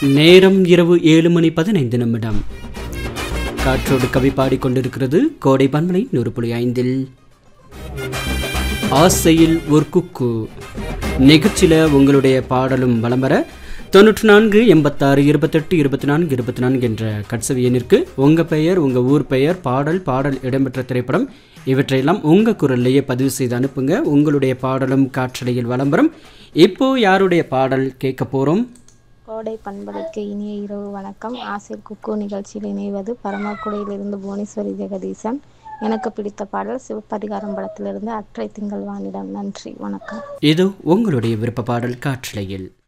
நேரம் இரவு ஏழு மணி பதினைந்து நிமிடம் காற்றோடு கவி பாடிக்கொண்டிருக்கிறது கோடை பன்மலை நூறு புள்ளி ஐந்தில் ஆசையில் ஒரு குக்கு நிகழ்ச்சியில் உங்களுடைய பாடலும் வலம் வர தொண்ணூற்றி நான்கு எண்பத்தாறு இருபத்தெட்டு இருபத்தி நான்கு இருபத்தி நான்கு என்ற கட்சவி எண்ணிற்கு உங்கள் பெயர் உங்கள் ஊர் பெயர் பாடல் பாடல் இடம்பெற்ற திரைப்படம் இவற்றையெல்லாம் உங்கள் குரல்லையே பதிவு செய்து அனுப்புங்க உங்களுடைய பாடலும் காற்றலையில் வலம் வரும் இப்போ யாருடைய பாடல் கேட்க போகிறோம் கோடை பண்பலைக்கு இனிய இரவு வணக்கம் ஆசிர் குக்கு நிகழ்ச்சியில் இணைவது பரமக்குடியிலிருந்து புவனேஸ்வரி ஜெகதீசன் எனக்கு பிடித்த பாடல் சிவப்பதிகாரம் படத்திலிருந்து அற்றை திங்கள் வானிடம் நன்றி வணக்கம் இது உங்களுடைய விருப்ப பாடல் காற்றலையில்